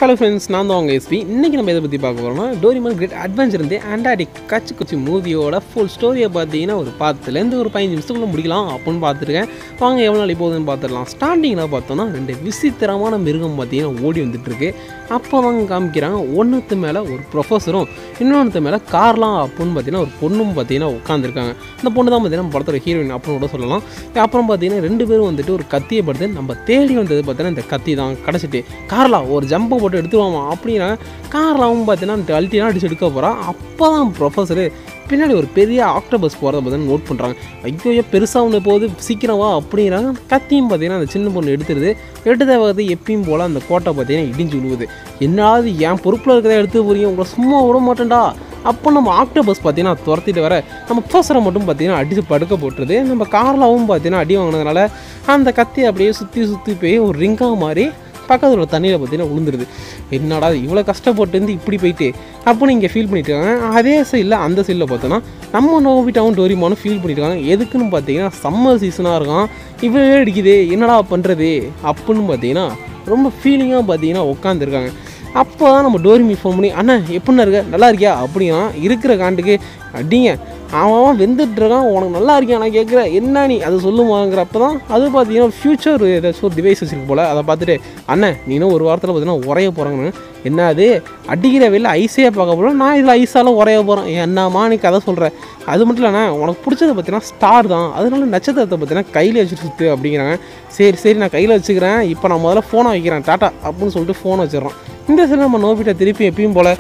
hello friends நான் தான் உங்கள் எஸ்பி இன்றைக்கி நம்ம எதை பற்றி பார்க்க போகிறோம்னா டோரிமான் கிரேட் அட்வென்ச்சர் இருந்து ஆண்டாடிக் கச்சு குச்சி மூவியோட ஃபுல் ஸ்டோரியை பார்த்தீங்கன்னா ஒரு பத்துலேருந்து ஒரு பதினஞ்சு நிமிஷத்துக்குள்ள முடிக்கலாம் அப்படின்னு பார்த்துருக்கேன் வாங்க எவ்வளோ நாள் போகுதுன்னு பார்த்துடலாம் ஸ்டார்டிங்கில் பார்த்தோன்னா ரெண்டு விசித்திரமான மிருகம் பார்த்தீங்கன்னா ஓடி வந்துட்டுருக்கு அப்போ அவங்க காமிக்கிறாங்க ஒன்றுத்து மேலே ஒரு ப்ரொஃபஸரும் இன்னொன்று மேலே கார்லாம் அப்படின்னு பார்த்தீங்கன்னா ஒரு பொண்ணும் பார்த்தீங்கன்னா உட்காந்துருக்காங்க இந்த பொண்ணு தான் பார்த்தீங்கன்னா படத்தோட ஹீரோயின் அப்படின்னு கூட சொல்லலாம் அப்புறம் பார்த்தீங்கன்னா ரெண்டு பேரும் வந்துட்டு ஒரு கத்தியை படுத்து நம்ம தேடி வந்தது பார்த்தீங்கன்னா இந்த கத்தி தான் கிடச்சிட்டு கார்லாம் ஒரு ஜம்பை போட்டு எடுத்துருவாமா அப்படின்னா கார்லாவும் பார்த்தீங்கன்னா அல்ட்டினா அடிச்சு எடுக்க போகிறான் அப்போ தான் ப்ரொஃபஸரு பின்னாடி ஒரு பெரிய ஆக்டோபஸ் போகிறத பார்த்தீங்கன்னா நோட் பண்ணுறாங்க ஐயோ பெருசாக ஒன்று போகுது சீக்கிரம் வா அப்படிங்கிறாங்க கத்தியும் பார்த்தீங்கன்னா அந்த சின்ன பொண்ணு எடுத்துருது எடுத்த பார்த்து எப்பயும் போல் அந்த கோட்டை பார்த்தீங்கன்னா இடிஞ்சு விழுவுது என்னாவது என் பொறுப்பில் இருக்கிறத எடுத்து போறீங்க உங்களை சும்மா விட மாட்டேன்டா அப்போ நம்ம ஆக்டோபஸ் பார்த்தீங்கன்னா துரத்திட்டு வர நம்ம ப்ரொஃபஸரை மட்டும் பார்த்தீங்கன்னா அடித்து படுக்க போட்டுருது நம்ம கார்லாவும் பார்த்தீங்கன்னா அடி வாங்கினதுனால அந்த கத்தி அப்படியே சுற்றி சுற்றி போய் ஒரு ரிங்காக மாதிரி பக்கத்தில் உள்ள தண்ணியில் பார்த்தீங்கன்னா விழுந்துருது என்னடா இவ்வளோ கஷ்டப்பட்டு இருந்து இப்படி போயிட்டு அப்படின்னு இங்கே ஃபீல் பண்ணிட்டு இருக்காங்க அதே சைடில் அந்த சைடில் பார்த்தோன்னா நம்ம நோபிட்டாவும் டோரிமானும் ஃபீல் பண்ணிட்டு இருக்காங்க எதுக்குன்னு பார்த்தீங்கன்னா சம்மர் சீசனாக இருக்கும் இவ்வளோ அடிக்குது என்னடா பண்ணுறது அப்படின்னு பார்த்தீங்கன்னா ரொம்ப ஃபீலிங்காக பார்த்தீங்கன்னா உட்காந்துருக்காங்க அப்போ தான் நம்ம டோரிமி ஃபோன் பண்ணி அண்ணா எப்படிண்ணா இருக்க நல்லா இருக்கியா அப்படின்னா இருக்கிற காண்டுக்கு அடிங்க அவன் அவன் வெந்துட்டு இருக்கான் உனக்கு நல்லா இருக்கியா நான் கேட்குறேன் என்ன நீ அது சொல்லுமாங்கிறப்ப தான் அது பார்த்தீங்கன்னா ஃப்யூச்சர் ஏதாச்சும் ஒரு டிவைசஸ் இருக்கு போல் அதை பார்த்துட்டு அண்ணன் நீனும் ஒரு வாரத்தில் பார்த்தீங்கன்னா உரைய போகிறாங்கன்னு என்ன அது அடிக்கிற வெளில ஐஸே பார்க்க போல நான் இதில் ஐஸால் உரைய போகிறேன் என்னம்மா நீ கதை சொல்கிற அது மட்டும் இல்லைண்ணா உனக்கு பிடிச்சது பார்த்தீங்கன்னா ஸ்டார் தான் அதனால நட்சத்திரத்தை பார்த்தீங்கன்னா கையில் வச்சுட்டு சுற்று அப்படிங்கிறாங்க சரி சரி நான் கையில் வச்சுக்கிறேன் இப்போ நான் முதல்ல ஃபோனை வைக்கிறேன் டாட்டா அப்படின்னு சொல்லிட்டு ஃபோனை வச்சிடறோம் இந்த சைடில் நம்ம நோபிட்ட திருப்பி எப்பயும் போல்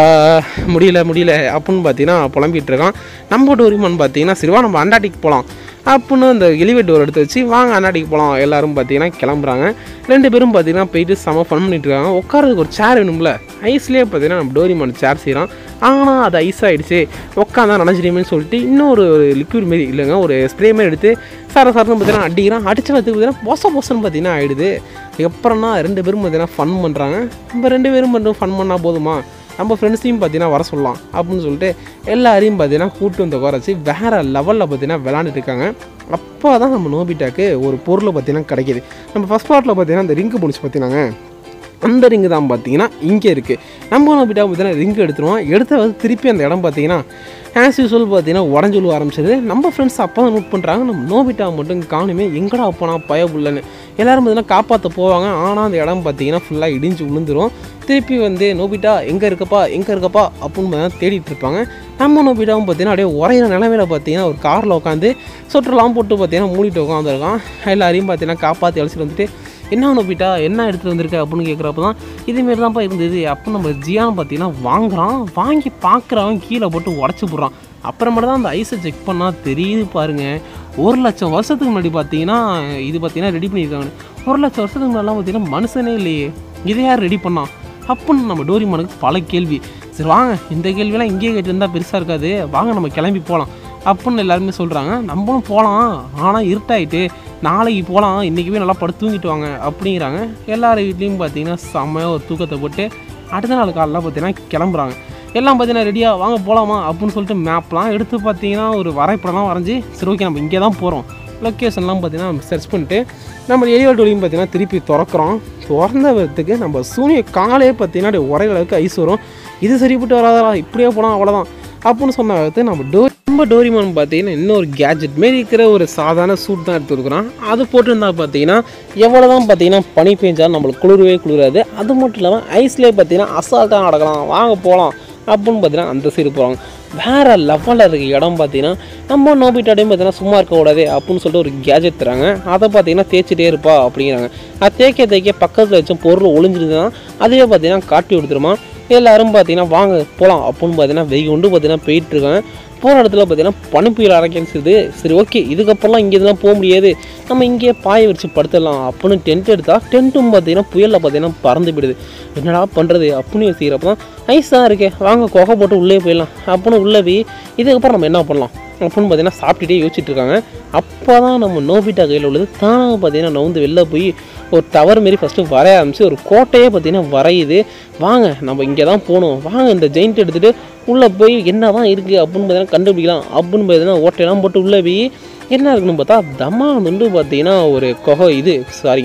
முடியல முடியல அப்படின்னு பார்த்தீங்கன்னா புலம்பிகிட்டு இருக்கான் நம்ம டோரிமான் பார்த்தீங்கன்னா சரிவா நம்ம அண்டாட்டிக்கு போகலாம் அப்படின்னு அந்த எலிவேட் டோர் எடுத்து வச்சு வாங்க அண்ணாடிக்கு போகலாம் எல்லாரும் பார்த்தீங்கன்னா கிளம்புறாங்க ரெண்டு பேரும் பார்த்தீங்கன்னா போயிட்டு செம ஃபன் பண்ணிட்டு இருக்காங்க உட்காரதுக்கு ஒரு சேர் வேணும்ல ஐஸ்லேயே பார்த்தீங்கன்னா நம்ம டோரிமான் சேர் செய்கிறோம் ஆனால் அது ஐஸ் ஆகிடுச்சு உட்காந்தா நினச்சிடுமேனு சொல்லிட்டு இன்னொரு ஒரு லிக்விட் மாரி இல்லைங்க ஒரு ஸ்ப்ரே மாதிரி எடுத்து சர சரன்னு பார்த்தீங்கன்னா அடிக்கிறான் அடிச்ச பார்த்துக்கு பார்த்தீங்கன்னா பொச பொசன்னு பார்த்தீங்கன்னா ஆகிடுது அப்புறம்னா ரெண்டு பேரும் பார்த்தீங்கன்னா ஃபன் பண்ணுறாங்க நம்ம ரெண்டு பேரும் மட்டும் ஃபன் பண்ணால் போதுமா நம்ம ஃப்ரெண்ட்ஸையும் பார்த்தீங்கன்னா வர சொல்லலாம் அப்படின்னு சொல்லிட்டு எல்லாரையும் பார்த்தீங்கன்னா கூட்டு வந்து உட்கார வச்சு வேறு லெவலில் பார்த்தீங்கன்னா விளாண்டுட்டு இருக்காங்க அப்போ தான் நம்ம நோபிட்டாக்கு ஒரு பொருளை பார்த்தீங்கன்னா கிடைக்கிது நம்ம ஃபஸ்ட் பார்ட்டில் பார்த்தீங்கன்னா அந்த ரிங்கு முடிச்சு பார்த்தீங்கன்னாங்க அந்த ரிங்கு தான் பார்த்தீங்கன்னா இங்கே இருக்குது நம்ம நோபிட்டா பார்த்தீங்கன்னா ரிங்கு எடுத்துருவோம் எடுத்த வந்து திருப்பி அந்த இடம் பார்த்தீங்கன்னா ஆஸ் யூஸ்வல் பார்த்தீங்கன்னா உடஞ்சு விழுவ ஆரம்பிச்சது நம்ம ஃப்ரெண்ட்ஸ் அப்போ தான் நோட் பண்ணுறாங்க நம்ம நோபிட்டா மட்டும் காணுமே எங்கடா போனா பயபுள்ளன்னு எல்லோரும் பார்த்தீங்கன்னா காப்பாற்ற போவாங்க ஆனால் அந்த இடம் பார்த்தீங்கன்னா ஃபுல்லாக இடிஞ்சு விழுந்துரும் திருப்பி வந்து நோபிட்டா எங்கே இருக்கப்பா எங்கே இருக்கப்பா அப்படின்னு தான் தேடிட்டு இருப்பாங்க நம்ம நோபிட்டாவும் பார்த்தீங்கன்னா அப்படியே உரையிற நிலமையில பார்த்தீங்கன்னா ஒரு காரில் உட்காந்து சொட்டெல்லாம் போட்டு பார்த்தீங்கன்னா மூடிட்டு உட்காந்துருக்கான் எல்லாரையும் பார்த்தீங்கன்னா காப்பாற்றி அழைச்சிட்டு வந்துட்டு என்ன நோபிட்டா என்ன எடுத்துகிட்டு வந்திருக்க அப்படின்னு கேட்குறப்ப தான் இதுமாரி தான்ப்பா இருந்தது அப்போ நம்ம ஜியான் பார்த்தீங்கன்னா வாங்குறான் வாங்கி பார்க்குறவன் கீழே போட்டு உடச்சி போடுறான் அப்புறமேட்டு தான் அந்த ஐஸை செக் பண்ணால் தெரியுது பாருங்க ஒரு லட்சம் வருஷத்துக்கு முன்னாடி பார்த்தீங்கன்னா இது பார்த்தீங்கன்னா ரெடி பண்ணியிருக்காங்க ஒரு லட்சம் வருஷத்துக்கு முன்னாடிலாம் பார்த்தீங்கன்னா மனுஷனே இல்லையே இதை யார் ரெடி பண்ணான் அப்படின்னு நம்ம டோரிமானுக்கு பல கேள்வி சரி வாங்க இந்த கேள்வியெல்லாம் இங்கேயே கேட்டிருந்தா பெருசாக இருக்காது வாங்க நம்ம கிளம்பி போகலாம் அப்படின்னு எல்லாருமே சொல்கிறாங்க நம்மளும் போகலாம் ஆனால் இருட்டாயிட்டு நாளைக்கு போகலாம் இன்றைக்கி போய் நல்லா படுத்து தூங்கிட்டு வாங்க அப்படிங்கிறாங்க எல்லார் வீட்லேயும் பார்த்தீங்கன்னா செம்மையாக ஒரு தூக்கத்தை போட்டு அடுத்த நாள் காலையில் பார்த்தீங்கன்னா கிளம்புறாங்க எல்லாம் பார்த்தீங்கன்னா ரெடியாக வாங்க போகலாமா அப்படின்னு சொல்லிட்டு மேப்லாம் எடுத்து பார்த்தீங்கன்னா ஒரு வரைபடம்லாம் வரைஞ்சி சரி ஓகே நம்ம இங்கே தான் போகிறோம் லொக்கேஷன்லாம் பார்த்தீங்கன்னா நம்ம சர்ச் பண்ணிட்டு நம்ம எலிவேட் வழியும் பார்த்தீங்கன்னா திருப்பி திறக்கிறோம் திறந்த வரத்துக்கு நம்ம சூனிய காலே பார்த்தீங்கன்னா அப்படியே உரைய அளவுக்கு ஐஸ் வரும் இது சரிப்பட்டு வராதா இப்படியே போனால் அவ்வளோதான் அப்படின்னு சொன்ன அடுத்து நம்ம டோ நம்ம டோரிமான் பார்த்தீங்கன்னா இன்னொரு கேஜெட் மாரி இருக்கிற ஒரு சாதாரண சூட் தான் எடுத்துருக்குறோம் அது போட்டிருந்தா பார்த்தீங்கன்னா எவ்வளோ தான் பார்த்தீங்கன்னா பனி பெஞ்சாலும் நம்மளுக்கு குளிரவே குளிராது அது மட்டும் இல்லாமல் ஐஸ்லேயே பார்த்தீங்கன்னா அசால்ட்டாக நடக்கலாம் வாங்க போகலாம் அப்படின்னு பார்த்தீங்கன்னா அந்த சைடு போகிறாங்க வேறு லெவலில் இருக்க இடம் பார்த்தீங்கன்னா நம்ம நோபிட்டாடையும் பார்த்தீங்கன்னா சும்மா இருக்கக்கூடாது அப்படின்னு சொல்லிட்டு ஒரு கேஜெட் தராங்க அதை பார்த்தீங்கன்னா தேய்ச்சிட்டே இருப்பா அப்படிங்கிறாங்க அது தேய்க்க தேய்க்க பக்கத்தில் வச்ச பொருள் ஒளிஞ்சிருந்தா அதுவே பார்த்தீங்கன்னா காட்டி கொடுத்துருமா எல்லாரும் பார்த்தீங்கன்னா வாங்க போகலாம் அப்படின்னு பார்த்தீங்கன்னா வெய் கொண்டு பார்த்தீங்கன்னா போயிட்டுருக்காங்க போகிற இடத்துல பார்த்தீங்கன்னா பனிப்புயல் அரைக்கிடுது சரி ஓகே இதுக்கப்புறம்லாம் இங்கே இதெல்லாம் போக முடியாது நம்ம இங்கேயே பாய வச்சு படுத்துடலாம் அப்படின்னு டென்ட் எடுத்தால் டென்ட்டும் பார்த்தீங்கன்னா புயலில் பார்த்தீங்கன்னா பறந்து போயிடுது என்னடா பண்ணுறது அப்படின்னு யோசிக்கிறப்ப தான் ஐஸ் தான் இருக்கே வாங்க கொகை போட்டு உள்ளே போயிடலாம் அப்படின்னு உள்ளே போய் இதுக்கப்புறம் நம்ம என்ன பண்ணலாம் அப்படின்னு பார்த்தீங்கன்னா சாப்பிட்டுட்டே யோசிச்சுட்டு இருக்காங்க அப்போ தான் நம்ம நோபிட்டா கையில் உள்ளது தானாக பார்த்தீங்கன்னா நவுந்து வெளில போய் ஒரு டவர் மாரி ஃபஸ்ட்டு வரைய ஆரம்பிச்சு ஒரு கோட்டையே பார்த்தீங்கன்னா வரையுது வாங்க நம்ம இங்கே தான் போகணும் வாங்க இந்த ஜெயிண்ட் எடுத்துகிட்டு உள்ளே போய் என்ன தான் இருக்குது அப்படின்னு பார்த்தீங்கன்னா கண்டுபிடிக்கலாம் அப்படின்னு பார்த்தீங்கன்னா ஓட்டையெல்லாம் போட்டு உள்ளே போய் என்ன இருக்குன்னு பார்த்தா தம்மா வந்து பார்த்தீங்கன்னா ஒரு கொகை இது சாரிங்க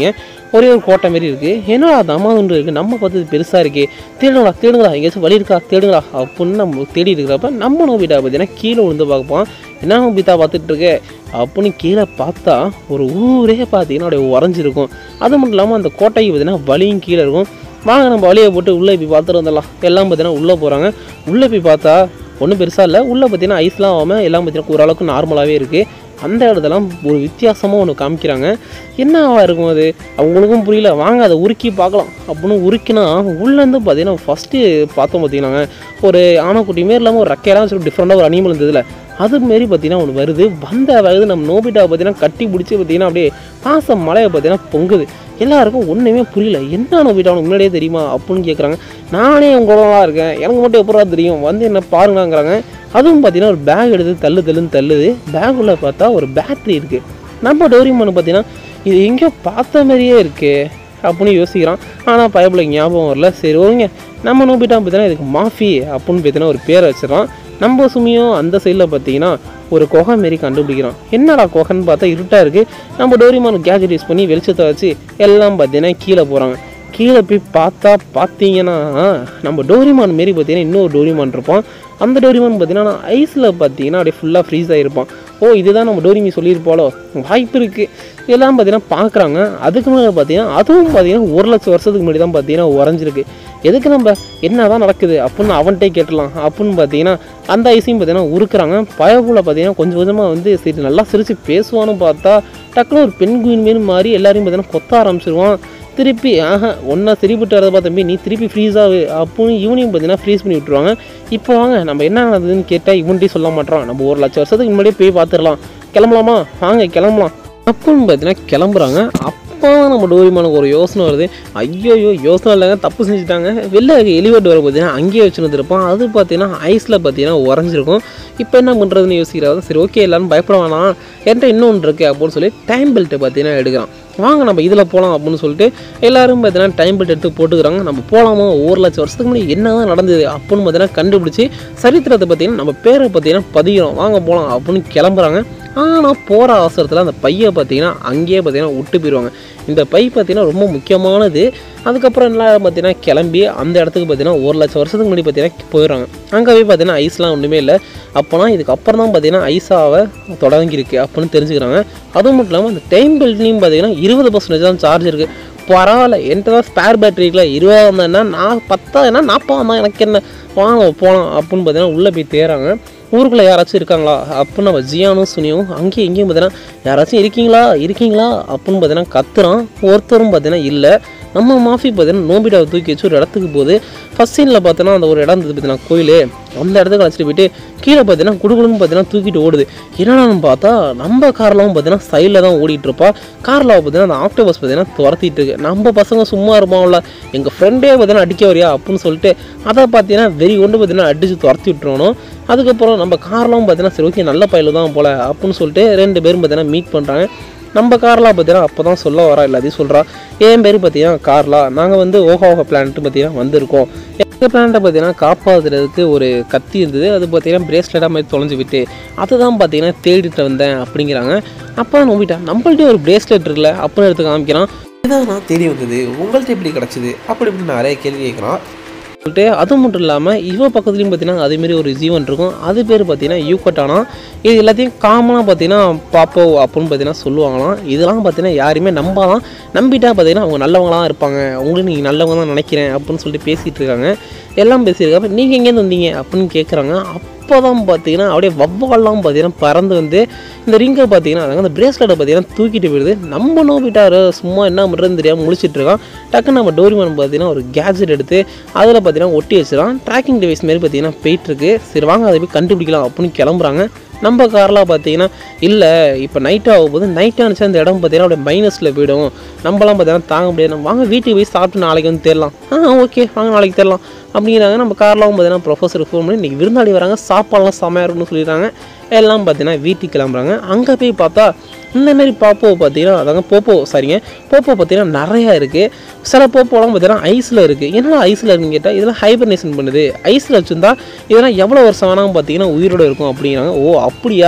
ஒரே ஒரு கோட்டை மாரி இருக்குது என்னடா அது அம்மாதுண்டு இருக்குது நம்ம பார்த்தது பெருசாக இருக்கே தேடுங்களா தேடுங்களா எங்கேயாச்சும் வழி இருக்கா தேடுங்களா அப்படின்னு நம்ம தேடி இருக்கிறப்ப நம்ம நோபிட்டா பார்த்தீங்கன்னா கீழே விழுந்து பார்ப்போம் என்ன நோபித்தா பார்த்துட்டு இருக்க அப்படின்னு கீழே பார்த்தா ஒரு ஊரே பார்த்தீங்கன்னா அப்படியே உறைஞ்சிருக்கும் அது மட்டும் இல்லாமல் அந்த கோட்டைக்கு பார்த்தீங்கன்னா வழியும் கீழே இருக்கும் வாங்க நம்ம வழியை போட்டு உள்ளே போய் பார்த்துட்டு வந்துடலாம் எல்லாம் பார்த்தீங்கன்னா உள்ளே போகிறாங்க உள்ளே போய் பார்த்தா ஒன்றும் பெருசாக இல்லை உள்ளே பார்த்தீங்கன்னா ஐஸ்லாம் ஆகாமல் எல்லாம் பார்த்தீங்கன்னா ஓரளவுக்கு நார்மலாகவே இருக்குது அந்த இடத்துலாம் ஒரு வித்தியாசமாக ஒன்று காமிக்கிறாங்க என்னவா இருக்கும் அது அவங்களுக்கும் புரியல வாங்க அதை உருக்கி பார்க்கலாம் அப்படின்னு உருக்கினா உள்ளேருந்து பார்த்தீங்கன்னா ஃபஸ்ட்டு பார்த்தோம் பார்த்தீங்கன்னாங்க ஒரு ஆனைக்குட்டி மாரி இல்லாமல் ஒரு ரெக்கையெல்லாம் சொல்லி டிஃப்ரெண்ட்டாக ஒரு அனிமல் இருந்ததுல அது மாரி பார்த்தீங்கன்னா ஒன்று வருது வந்த வருது நம்ம நோபிட்டாவை பார்த்தீங்கன்னா கட்டி பிடிச்சி பார்த்தீங்கன்னா அப்படியே பாசம் மலையை பார்த்தீங்கன்னா பொங்குது எல்லாருக்கும் ஒன்றுமே புரியல என்ன நோபிட்டா உனக்கு முன்னாடியே தெரியுமா அப்படின்னு கேட்குறாங்க நானே உங்களோட இருக்கேன் எனக்கு மட்டும் எப்படா தெரியும் வந்து என்ன பாருங்களாங்கிறாங்க அதுவும் பார்த்தீங்கன்னா ஒரு பேக் எடுத்து தள்ளு தள்ளுன்னு தள்ளுது பேக் உள்ள பார்த்தா ஒரு பேட்ரி இருக்குது நம்ம டோரிமான் பார்த்தீங்கன்னா இது எங்கேயோ பார்த்த மாதிரியே இருக்கே அப்படின்னு யோசிக்கிறான் ஆனால் பயப்பில் ஞாபகம் வரல சரி ஓங்க நம்ம நோப்பிட்டான் பார்த்தீங்கன்னா இதுக்கு மாஃபி அப்படின்னு பார்த்தீங்கன்னா ஒரு பேரை வச்சிடறான் நம்ம சுமியும் அந்த சைடில் பார்த்தீங்கன்னா ஒரு குகை மாரி கண்டுபிடிக்கிறான் என்னடா குகைன்னு பார்த்தா இருட்டாக இருக்குது நம்ம டோரிமான் கேஜெட் யூஸ் பண்ணி வெளிச்சத்தை வச்சு எல்லாம் பார்த்தீங்கன்னா கீழே போகிறாங்க கீழே போய் பார்த்தா பார்த்தீங்கன்னா நம்ம டோரிமான் மாரி பார்த்தீங்கன்னா இன்னொரு டோரிமான் இருப்பான் அந்த டோரிமான் பார்த்தீங்கன்னா ஐஸில் பார்த்தீங்கன்னா அப்படியே ஃபுல்லாக ஃப்ரீஸ் ஆகிருப்பான் ஓ இதுதான் நம்ம டோரிமி சொல்லியிருப்பாளோ வாய்ப்பு இருக்குது இதெல்லாம் பார்த்தீங்கன்னா பார்க்குறாங்க அதுக்கு மேலே பார்த்தீங்கன்னா அதுவும் பார்த்தீங்கன்னா ஒரு லட்சம் வருஷத்துக்கு முன்னாடி தான் பார்த்தீங்கன்னா உறைஞ்சிருக்கு எதுக்கு நம்ம என்ன தான் நடக்குது அப்படின்னு அவன்கிட்டே கேட்டலாம் அப்படின்னு பார்த்தீங்கன்னா அந்த ஐஸையும் பார்த்தீங்கன்னா உருக்குறாங்க பயபுல பார்த்தீங்கன்னா கொஞ்சம் கொஞ்சமாக வந்து சரி நல்லா சிரித்து பேசுவான்னு பார்த்தா டக்குனு ஒரு பெண் குயின் மாரி மாறி எல்லாரையும் பார்த்தீங்கன்னா கொத்த ஆரம்பிச்சிருவான் திருப்பி ஆஹா ஒன்றா சரிப்பட்டு வரதை பார்த்த தம்பி நீ திருப்பி ஃப்ரீஸ் ஆகு அப்படின்னு இவனையும் பார்த்தீங்கன்னா ஃப்ரீஸ் பண்ணி விட்டுருவாங்க இப்போ வாங்க நம்ம என்ன நடந்ததுன்னு கேட்டால் இவன்ட்டையும் சொல்ல மாட்டான் நம்ம ஒரு லட்சம் வருஷத்துக்கு முன்னாடியே போய் பார்த்துடலாம் கிளம்பலாமா வாங்க கிளம்பலாம் அப்படின்னு பார்த்தீங்கன்னா கிளம்புறாங்க அப்போ நம்ம டோரிமானுக்கு ஒரு யோசனை வருது ஐயோ யோசனை இல்லைங்க தப்பு செஞ்சுட்டாங்க வெளில எலிவேட் வர பார்த்தீங்கன்னா அங்கேயே வச்சுருந்து இருப்பான் அது பார்த்தீங்கன்னா ஐஸில் பார்த்தீங்கன்னா உறைஞ்சிருக்கும் இப்போ என்ன பண்ணுறதுன்னு யோசிக்கிறாரு சரி ஓகே எல்லாரும் பயப்பட வேணாம் என்கிட்ட இன்னொன்று இருக்குது அப்படின்னு சொல்லி டைம் பெல்ட்டை பார்த்தீங்கன்னா எடுக்கிறான் வாங்க நம்ம இதில் போகலாம் அப்படின்னு சொல்லிட்டு எல்லாரும் பார்த்தீங்கன்னா டைம் பெல்ட் எடுத்து போட்டுக்கிறாங்க நம்ம போகலாமா ஒரு லட்சம் வருஷத்துக்கு முன்னாடி என்ன தான் நடந்தது அப்படின்னு பார்த்தீங்கன்னா கண்டுபிடிச்சி சரித்திரத்தை பார்த்தீங்கன்னா நம்ம பேரை பார்த்தீங்கன்னா பதிகிறோம் வாங்க போகலாம் அப்படின்னு கிளம்புறாங்க ஆனால் போகிற அவசரத்தில் அந்த பையை பார்த்தீங்கன்னா அங்கேயே பார்த்தீங்கன்னா விட்டு போயிடுவாங்க இந்த பை பார்த்தீங்கன்னா ரொம்ப முக்கியமானது அதுக்கப்புறம் என்ன பார்த்தீங்கன்னா கிளம்பி அந்த இடத்துக்கு பார்த்தீங்கன்னா ஒரு லட்சம் வருஷத்துக்கு முன்னாடி பார்த்தீங்கன்னா போயிடுறாங்க அங்கே போய் பார்த்தீங்கன்னா ஐஸ்லாம் ஒன்றுமே இல்லை அப்போனா இதுக்கப்புறம் தான் பார்த்தீங்கன்னா ஐஸாவை தொடங்கியிருக்கு அப்படின்னு தெரிஞ்சுக்கிறாங்க அதுவும் மட்டும் இல்லாமல் அந்த டைம் பெல்ட்லேயும் பார்த்தீங்கன்னா இருபது பர்சன்டேஜ் தான் சார்ஜ் இருக்குது பரவாயில்ல என்கிட்ட தான் ஸ்பேர் பேட்டரி இருக்குல்ல இருபது வந்தேன்னா நான் பத்தாயிரம்னா நாற்பது வந்தா எனக்கு என்ன வாங்க போகலாம் அப்படின்னு பார்த்தீங்கன்னா உள்ளே போய் தேறாங்க ஊருக்குள்ளே யாராச்சும் இருக்காங்களா அப்படின்னு நம்ம ஜியானும் சுனியும் அங்கேயும் இங்கேயும் பார்த்தீங்கன்னா யாராச்சும் இருக்கீங்களா இருக்கீங்களா அப்படின்னு பார்த்தீங்கன்னா கத்துறான் ஒருத்தரும் பார்த்தீங்கன்னா இல்லை நம்ம மாஃபி பார்த்தீங்கன்னா நோபிட்டாவை தூக்கி வச்சு ஒரு இடத்துக்கு போகுது ஃபஸ்ட் சீனில் பார்த்தோன்னா அந்த ஒரு இடம் இருந்தது பார்த்தீங்கன்னா கோயில் அந்த இடத்துக்கு அழைச்சிட்டு போயிட்டு கீழே பார்த்தீங்கன்னா குடுகுடுன்னு பார்த்தீங்கன்னா தூக்கிட்டு ஓடுது என்னடான்னு பார்த்தா நம்ம கார்லாம் பார்த்தீங்கன்னா சைடில் தான் ஓடிட்டு இருப்பா காரில் பார்த்தீங்கன்னா அந்த ஆக்டோபஸ் பார்த்தீங்கன்னா துரத்திட்டு இருக்கு நம்ம பசங்க சும்மா இருப்பான்ல எங்கள் ஃப்ரெண்டே பார்த்தீங்கன்னா அடிக்க வரியா அப்படின்னு சொல்லிட்டு அதை பார்த்தீங்கன்னா வெறி கொண்டு பார்த்தீங்கன்னா அடித்து துரத்தி விட்டுருணும் அதுக்கப்புறம் நம்ம கார்லாம் பார்த்தீங்கன்னா சரி ஓகே நல்ல பயில தான் போல அப்படின்னு சொல்லிட்டு ரெண்டு பேரும் பார்த்தீங்கன்னா மீட் பண்ணுறாங்க நம்ம கார்லாம் பார்த்தீங்கன்னா அப்போ தான் சொல்ல வரா எல்லாத்தையும் சொல்கிறா என் பேர் பார்த்தீங்கன்னா கார்லா நாங்கள் வந்து ஓஹா ஓஹா பிளான்ட்டு பார்த்தீங்கன்னா வந்திருக்கோம் எங்கள் பிளான்ட்டை பார்த்தீங்கன்னா காப்பாற்றுறதுக்கு ஒரு கத்தி இருந்தது அது பார்த்தீங்கன்னா பிரேஸ்லெட்டாக மாதிரி தொலைஞ்சு விட்டு அதை தான் பார்த்தீங்கன்னா தேடிட்டு வந்தேன் அப்படிங்கிறாங்க அப்போ நம்பிட்டேன் நம்மள்ட்ட ஒரு பிரேஸ்லெட் இருக்குல்ல அப்படின்னு எடுத்து காமிக்கிறான் இதான் நான் தேடி வந்தது உங்கள்கிட்ட எப்படி கிடச்சிது அப்படி இப்படி நிறைய கேள்வி கேட்குறான் சொல்லிட்டு அது மட்டும் இல்லாமல் இவன் பக்கத்துலேயும் பார்த்தீங்கன்னா அதேமாரி ஒரு ஜீவன் இருக்கும் அது பேர் பார்த்தீங்கன்னா யூக்கட்டானா இது எல்லாத்தையும் காமனாக பார்த்தீங்கன்னா பாப்போ அப்படின்னு பார்த்தீங்கன்னா சொல்லுவாங்களாம் இதெல்லாம் பார்த்தீங்கன்னா யாருமே நம்பாலாம் நம்பிட்டா பார்த்தீங்கன்னா அவங்க நல்லவங்களாம் இருப்பாங்க உங்களுக்கு நீங்கள் நல்லவங்க தான் நினைக்கிறேன் அப்படின்னு சொல்லிட்டு பேசிகிட்டு இருக்காங்க எல்லாம் பேசியிருக்காங்க நீங்கள் எங்கேருந்து வந்தீங்க அப்படின்னு கேட்குறாங்க அப்போ தான் பார்த்தீங்கன்னா அப்படியே வவ்வால்லாம் பார்த்தீங்கன்னா பறந்து வந்து இந்த ரிங்கை பார்த்தீங்கன்னா அதாவது அந்த பிரேஸ்லெட்டை பார்த்தீங்கன்னா தூக்கிட்டு போயிடுது நம்ம நோபிட்டாரு சும்மா என்ன பண்ணுறதுன்னு தெரியாமல் முழிச்சிட்டு இருக்கான் டக்குன்னு நம்ம டோரிமான் பார்த்தீங்கன்னா ஒரு கேஜெட் எடுத்து அதில் பார்த்தீங்கன்னா ஒட்டி வச்சிடறான் ட்ராக்கிங் டிவைஸ் மாதிரி பார்த்தீங்கன்னா போயிட்டுருக்கு சரி வாங்க அதை போய் கண்டுபிடிக்கலாம் அப்படின்னு கிளம்புறாங்க நம்ம கார்லாம் பார்த்தீங்கன்னா இல்லை இப்போ நைட் ஆகும் போது நைட் ஆனிச்சா அந்த இடம் பார்த்தீங்கன்னா அப்படியே மைனஸில் போயிடும் நம்மலாம் பார்த்தீங்கன்னா தாங்க முடியாது நம்ம வாங்க வீட்டுக்கு போய் சாப்பிட்டு நாளைக்கு வந்து தேடலாம் ஆ ஓகே வாங்க நாளைக்கு தேடலாம் அப்படிங்கிறாங்க நம்ம கார்லாம் பார்த்தீங்கன்னா ப்ரொஃபஸருக்கு ஃபோன் பண்ணி இன்றைக்கி விருந்தாளி வராங்க சாப்பாடுலாம் செமையாக இருக்குன்னு சொல்லிடுறாங்க எல்லாம் பார்த்தீங்கன்னா வீட்டுக்கு கிளம்புறாங்க அங்கே போய் பார்த்தா இந்த மாதிரி பாப்போ பார்த்தீங்கன்னா அதாங்க போப்போ சாரிங்க போப்போ பார்த்தீங்கன்னா நிறையா இருக்குது சில போப்போலாம் பார்த்தீங்கன்னா ஐஸில் இருக்குது என்னடா ஐஸில் இருக்குன்னு கேட்டால் இதெல்லாம் ஹைபர்னேஷன் பண்ணுது ஐஸில் வச்சுருந்தா இதெல்லாம் எவ்வளோ வருஷம் வேணாலும் பார்த்தீங்கன்னா உயிரோடு இருக்கும் அப்படிங்கிறாங்க ஓ அப்படியா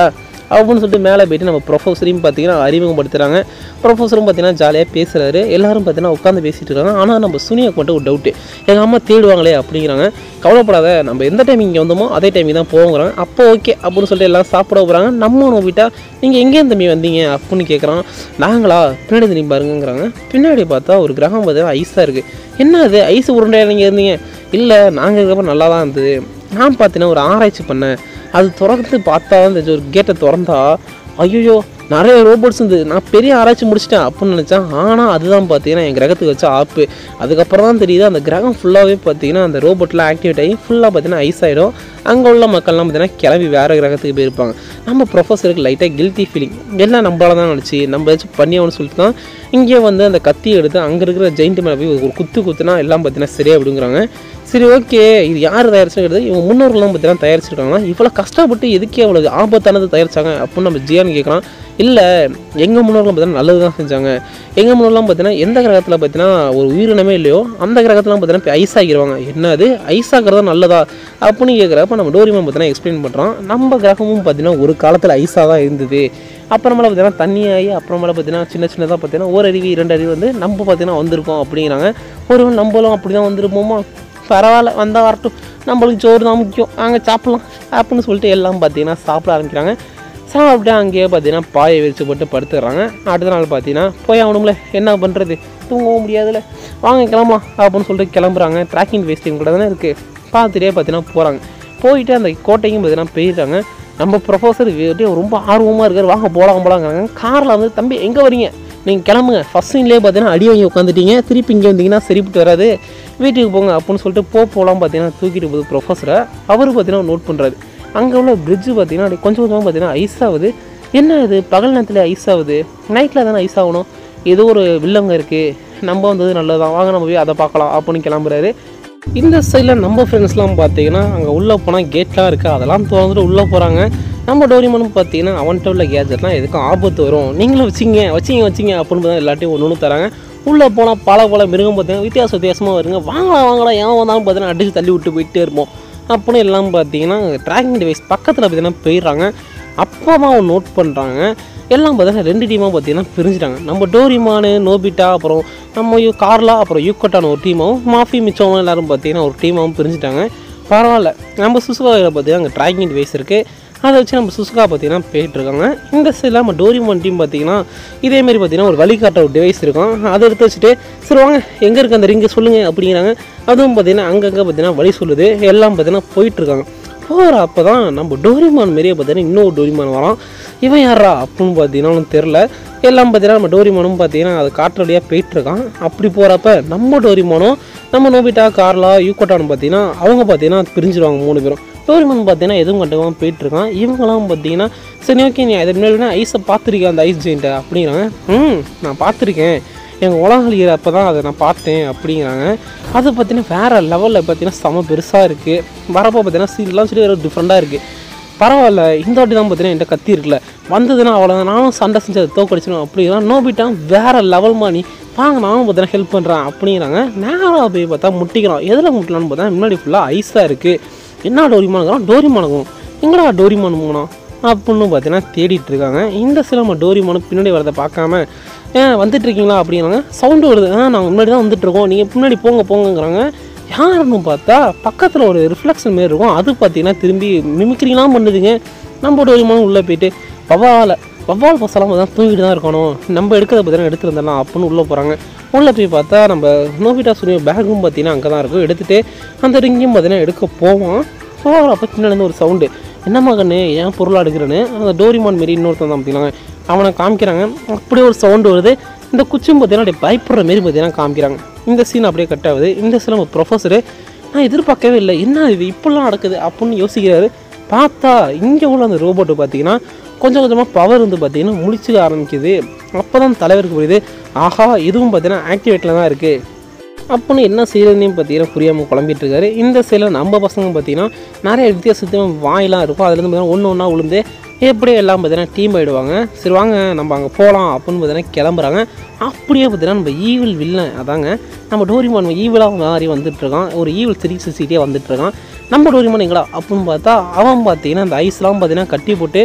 அப்படின்னு சொல்லிட்டு மேலே போயிட்டு நம்ம ப்ரொஃபஸரையும் பார்த்தீங்கன்னா அறிமுகப்படுத்துகிறாங்க ப்ரொஃபஸரும் பார்த்தீங்கன்னா ஜாலியாக பேசுகிறாரு எல்லாரும் பார்த்தீங்கன்னா உட்காந்து பேசிட்டு இருக்காங்க ஆனால் நம்ம சுனியாக்கு மட்டும் ஒரு டவுட்டு எங்கள் அம்மா தேடுவாங்களே அப்படிங்கிறாங்க கவலைப்படாத நம்ம எந்த டைம் இங்கே வந்தோமோ அதே டைமிங் தான் போங்கிறாங்க அப்போ ஓகே அப்படின்னு சொல்லிட்டு எல்லாம் சாப்பிட போகிறாங்க நம்ம நோபிட்டா நீங்கள் எங்கேயும் தம்பி வந்தீங்க அப்படின்னு கேட்குறான் நாங்களா பின்னாடி திரும்பி பாருங்கங்கிறாங்க பின்னாடி பார்த்தா ஒரு கிரகம் பார்த்தீங்கன்னா ஐஸாக இருக்குது என்ன அது ஐஸ் உருண்டையாக நீங்கள் இருந்தீங்க இல்லை நாங்கள் இருக்கப்ப நல்லா தான் இருந்தது நான் பார்த்தீங்கன்னா ஒரு ஆராய்ச்சி பண்ணேன் அது திறந்து பார்த்தா இந்த ஒரு கேட்டை திறந்தா ஐயோ நிறைய ரோபோட்ஸ் இருந்து நான் பெரிய ஆராய்ச்சி முடிச்சிட்டேன் அப்படின்னு நினச்சேன் ஆனால் அதுதான் பார்த்தீங்கன்னா என் கிரகத்துக்கு வச்ச ஆப்பு அதுக்கப்புறம் தான் தெரியுது அந்த கிரகம் ஃபுல்லாகவே பார்த்தீங்கன்னா அந்த ரோபோட்லாம் ஆக்டிவேட் ஆகி ஃபுல்லாக பார்த்தீங்கன்னா ஐஸ் ஆகிடும் அங்கே உள்ள மக்கள்லாம் பார்த்தீங்கன்னா கிளம்பி வேறு கிரகத்துக்கு போயிருப்பாங்க நம்ம ப்ரொஃபஸருக்கு லைட்டாக கில்ட்டி ஃபீலிங் எல்லாம் நம்மளால தான் நினச்சி நம்ம ஏதாச்சும் பண்ணியாகணும்னு சொல்லிட்டு தான் இங்கே வந்து அந்த கத்தி எடுத்து அங்கே இருக்கிற ஜெயிண்ட் மேலே போய் ஒரு குத்து குத்துனா எல்லாம் பார்த்தீங்கன்னா சரியா அப்படிங்கிறாங்க சரி ஓகே இது யார் தயாரிச்சுங்கிறது இவங்க முன்னோர்கள்லாம் பார்த்தீங்கன்னா தயாரிச்சிருக்காங்களா இவ்வளோ கஷ்டப்பட்டு எதுக்கே அவ்வளோ ஆபத்தானது தயாரிச்சாங்க அப்படின்னு நம்ம ஜியான்னு கேட்குறான் இல்லை எங்கள் முன்னோர்களும் பார்த்தீங்கன்னா நல்லது தான் செஞ்சாங்க எங்கள் முன்னோர்லாம் பார்த்தீங்கன்னா எந்த கிரகத்தில் பார்த்தீங்கன்னா ஒரு உயிரினமே இல்லையோ அந்த கிரகத்துலாம் பார்த்தீங்கன்னா ஐஸ் ஆகிடுவாங்க என்னது ஐஸ் ஆகிறது நல்லதா அப்படின்னு கேட்குறப்ப நம்ம டோரிமான் பார்த்தீங்கன்னா எக்ஸ்பிளைன் பண்ணுறோம் நம்ம கிரகமும் பார்த்தீங்கன்னா ஒரு காலத்தில் ஐஸாக தான் இருந்தது அப்புறமேல பார்த்தீங்கன்னா தண்ணியாகி அப்புறமேல பார்த்தீங்கன்னா சின்ன சின்னதாக பார்த்தீங்கன்னா ஒரு அருவி இரண்டு அருவி வந்து நம்ம பார்த்தீங்கன்னா வந்திருக்கோம் அப்படிங்கிறாங்க ஒரு நம்மளும் அப்படி தான் வந்துருப்போமா பரவாயில்ல வந்தால் வரட்டும் நம்மளுக்கு சோறு தான் முக்கியம் அங்கே சாப்பிட்லாம் அப்படின்னு சொல்லிட்டு எல்லாம் பார்த்தீங்கன்னா சாப்பிட ஆரம்பிக்கிறாங்க சாப்பிட்டு அங்கேயே பார்த்தீங்கன்னா பாயை விரிச்சு போட்டு படுத்துடுறாங்க அடுத்த நாள் பார்த்தீங்கன்னா போய் ஆகணும்ல என்ன பண்ணுறது தூங்கவும் முடியாதுல்ல வாங்க கிளம்பலாம் அப்படின்னு சொல்லிட்டு கிளம்புறாங்க ட்ராக்கிங் வேஸ்டிங் கூட தானே இருக்குது பார்த்துட்டே பார்த்தீங்கன்னா போகிறாங்க போயிட்டு அந்த கோட்டையும் பார்த்தீங்கன்னா போயிடுறாங்க நம்ம ப்ரொஃபஸர் அப்படியே ரொம்ப ஆர்வமாக இருக்கார் வாங்க போலாம் போலாங்கிறாங்க காரில் வந்து தம்பி எங்கே வரீங்க நீங்கள் கிளம்புங்க ஃபஸ்ட் சீன்லேயே பார்த்தீங்கன்னா அடி வாங்கி உட்காந்துட்டீங்க திருப்பி இங்கே வந்தீங்கன்னா சரிப்பட்டு வராது வீட்டுக்கு போங்க அப்படின்னு சொல்லிட்டு போ போகலாம் பார்த்தீங்கன்னா தூக்கிட்டு போகுது ப்ரொஃபஸரை அவரு பார்த்தீங்கன்னா நோட் பண்ணுறாரு அங்கே உள்ள பிரிட்ஜு பார்த்தீங்கன்னா அப்படியே கொஞ்சம் கொஞ்சமாக பார்த்தீங்கன்னா ஐஸ் ஆகுது என்ன இது பகல் நேரத்தில் ஐஸ் ஆகுது நைட்டில் தானே ஐஸ் ஆகணும் ஏதோ ஒரு வில்லங்க இருக்குது நம்ம வந்தது நல்லதுதான் வாங்க நம்ம போய் அதை பார்க்கலாம் அப்படின்னு கிளம்புறாரு இந்த சைடில் நம்ம ஃப்ரெண்ட்ஸ்லாம் பார்த்தீங்கன்னா அங்கே உள்ளே போனால் கேட்லாம் இருக்குது அதெல்லாம் திறந்துட்டு உள்ளே போகிறாங்க நம்ம டோரிமனும் பார்த்தீங்கன்னா அவன்கிட்ட உள்ள கேஜெட்லாம் எதுக்கும் ஆபத்து வரும் நீங்களும் வச்சிங்க வச்சிங்க வச்சிங்க அப்படின்னு பார்த்தா எல்லாத்தையும் ஒன்று ஒன்று தராங்க உள்ளே போனால் பல பல மிருகம் பார்த்தீங்கன்னா வித்தியாச வித்தியாசமாக வருங்க வாங்கலாம் வாங்கலாம் ஏன் வந்தாலும் பார்த்தீங்கன்னா அடிச்சு தள்ளி விட்டு போயிட்டே இருப்போம் அப்படின்னு எல்லாம் பார்த்தீங்கன்னா ட்ராக்கிங் டிவைஸ் பக்கத்தில் பார்த்தீங்கன்னா போயிடுறாங்க அப்போ தான் அவங்க நோட் பண்ணுறாங்க எல்லாம் பார்த்தீங்கன்னா ரெண்டு டீமாக பார்த்தீங்கன்னா பிரிஞ்சுட்டாங்க நம்ம டோரிமானு நோபிட்டா அப்புறம் நம்ம யூ கார்லா அப்புறம் யூக்கட்டான ஒரு டீமாவும் மாஃபி மிச்சவங்க எல்லாரும் பார்த்தீங்கன்னா ஒரு டீமாவும் பிரிஞ்சுட்டாங்க பரவாயில்ல நம்ம சுசுகாவில் பார்த்தீங்கன்னா அங்கே ட்ராக்கிங் டிவைஸ் இருக்குது அதை வச்சு நம்ம சுசுகா பார்த்தீங்கன்னா போயிட்டுருக்காங்க இந்த சைடில் நம்ம டோரிமான் டீம் பார்த்தீங்கன்னா இதேமாரி பார்த்தீங்கன்னா ஒரு வழிகாட்ட ஒரு டிவைஸ் இருக்கும் அதை எடுத்து வச்சுட்டு சரி வாங்க எங்கே இருக்குது அந்த ரிங்கு சொல்லுங்கள் அப்படிங்கிறாங்க அதுவும் பார்த்தீங்கன்னா அங்கங்கே பார்த்தீங்கன்னா வழி சொல்லுது எல்லாம் பார்த்தீங்கன்னா போயிட்டுருக்காங்க போகிற அப்போ தான் நம்ம டோரிமான் மாரியே பார்த்தீங்கன்னா இன்னொரு டோரிமான் வரான் இவன் யாரா அப்படின்னு பார்த்தீங்கன்னா ஒன்றும் தெரில எல்லாம் பார்த்தீங்கன்னா நம்ம டோரிமானும் பார்த்தீங்கன்னா அது காற்று வழியாக போயிட்டுருக்கான் அப்படி போகிறப்ப நம்ம டோரிமானும் நம்ம நோபிட்டா கார்லா யூக்கோட்டான்னு பார்த்தீங்கன்னா அவங்க பார்த்தீங்கன்னா பிரிஞ்சிருவாங்க மூணு பேரும் டோரிமான் பார்த்தீங்கன்னா எதுவும் கண்டுக்காம போயிட்டுருக்கான் இவங்களாம் பார்த்தீங்கன்னா சரி ஓகே நீ அது முன்னாடி ஐஸை பார்த்துருக்கேன் அந்த ஐஸ் ஜெயிண்ட்டை அப்படிங்கிறாங்க ம் நான் பார்த்துருக்கேன் எங்கள் உலகளியர் அப்போ தான் அதை நான் பார்த்தேன் அப்படிங்கிறாங்க அது பார்த்தீங்கன்னா வேறு லெவலில் பார்த்தீங்கன்னா செம பெருசாக இருக்குது வரப்போ பார்த்தீங்கன்னா சீன்லாம் சொல்லி வேறு டிஃப்ரெண்ட்டாக இருக்குது பரவாயில்ல இந்த வாட்டி தான் பார்த்தீங்கன்னா என்கிட்ட கத்தி இருக்குல்ல வந்ததுன்னா அவ்வளோ நானும் சண்டை செஞ்சு அதை தோக்கடிச்சிடும் அப்படிங்கிறான் நோபிட்டா வேறு லெவல் மாணி வாங்க நானும் பார்த்தீங்கன்னா ஹெல்ப் பண்ணுறேன் அப்படிங்கிறாங்க நேராக போய் பார்த்தா முட்டிக்கிறான் எதில் முட்டலான்னு பார்த்தா முன்னாடி ஃபுல்லாக ஐஸாக இருக்குது என்ன டோரிமானுங்கிறான் டோரிமானுக்கும் எங்கடா டோரிமான் போனோம் அப்படின்னு பார்த்தீங்கன்னா தேடிட்டு இருக்காங்க இந்த சில நம்ம டோரிமானு பின்னாடி வரதை பார்க்காம ஏன் வந்துட்டு இருக்கீங்களா அப்படிங்கிறாங்க சவுண்டு வருது ஆ நாங்கள் முன்னாடி தான் வந்துட்டு இருக்கோம் நீங்கள் பின்னாடி போங்க போங்கங்கிறாங்க யாருன்னு பார்த்தா பக்கத்தில் ஒரு ரிஃப்ளெக்ஷன் மாரி இருக்கும் அது பார்த்தீங்கன்னா திரும்பி மிமிக்ரிலாம் பண்ணுதுங்க நம்ம டோரிமானும் உள்ளே போயிட்டு வவ்வால வவ்வால் பசலாம் தான் தூங்கிட்டு தான் இருக்கணும் நம்ம எடுக்கிறத பார்த்தீங்கன்னா எடுத்துருந்தலாம் அப்படின்னு உள்ளே போகிறாங்க உள்ளே போய் பார்த்தா நம்ம நோபிட்டா சுனியோ பேக்கும் பார்த்தீங்கன்னா அங்கே தான் இருக்கும் எடுத்துகிட்டு அந்த ரிங்கையும் பார்த்தீங்கன்னா எடுக்க போவோம் போகிறப்ப பின்னாடி இருந்து ஒரு சவுண்டு என்னம்மா கண்ணு ஏன் பொருளாக எடுக்கிறேன்னு அந்த டோரிமான் மாரி இன்னொருத்தன் தான் பார்த்தீங்கன்னா அவனை காமிக்கிறாங்க அப்படியே ஒரு சவுண்டு வருது இந்த குச்சியும் பார்த்தீங்கன்னா அப்படியே பயப்படுற மாரி பார்த்தீங்கன்னா காமிக்கிறாங்க இந்த சீன் அப்படியே கட் ஆகுது இந்த சீன் நம்ம ப்ரொஃபஸரு நான் எதிர்பார்க்கவே இல்லை என்ன இது இப்படிலாம் நடக்குது அப்படின்னு யோசிக்கிறாரு பார்த்தா இங்கே உள்ள அந்த ரோபோட்டு பார்த்தீங்கன்னா கொஞ்சம் கொஞ்சமாக பவர் வந்து பார்த்தீங்கன்னா முழிச்சுக்க ஆரம்பிக்குது அப்போ தான் தலைவருக்கு புரியுது ஆஹா இதுவும் பார்த்தீங்கன்னா ஆக்டிவேட்டில் தான் இருக்குது அப்படின்னு என்ன செய்யறதுன்னு பார்த்தீங்கன்னா புரியாமல் குழம்பிட்டு இருக்காரு இந்த சைடில் நம்ம பசங்க பார்த்தீங்கன்னா நிறைய வித்தியாசத்தையும் வாயிலாம் இருக்கும் அதுலேருந்து பார்த்தீங்கன்னா ஒன்று ஒன்றா விழுந்து எப்படியே எல்லாம் பார்த்தீங்கன்னா டீம் ஆகிடுவாங்க சரி வாங்க நம்ம அங்கே போகலாம் அப்படின்னு பார்த்தீங்கன்னா கிளம்புறாங்க அப்படியே பார்த்தீங்கன்னா நம்ம ஈவில் வில்லன் அதாங்க நம்ம டோரிமான் ஈவிலாக மாறி வந்துட்டுருக்கான் ஒரு ஈவில் த்ரீ சிக்ஸ்டியே வந்துட்டுருக்கான் நம்ம டோரிமான் எங்கடா அப்படின்னு பார்த்தா அவன் பார்த்தீங்கன்னா அந்த ஐஸ்லாம் பார்த்தீங்கன்னா கட்டி போட்டு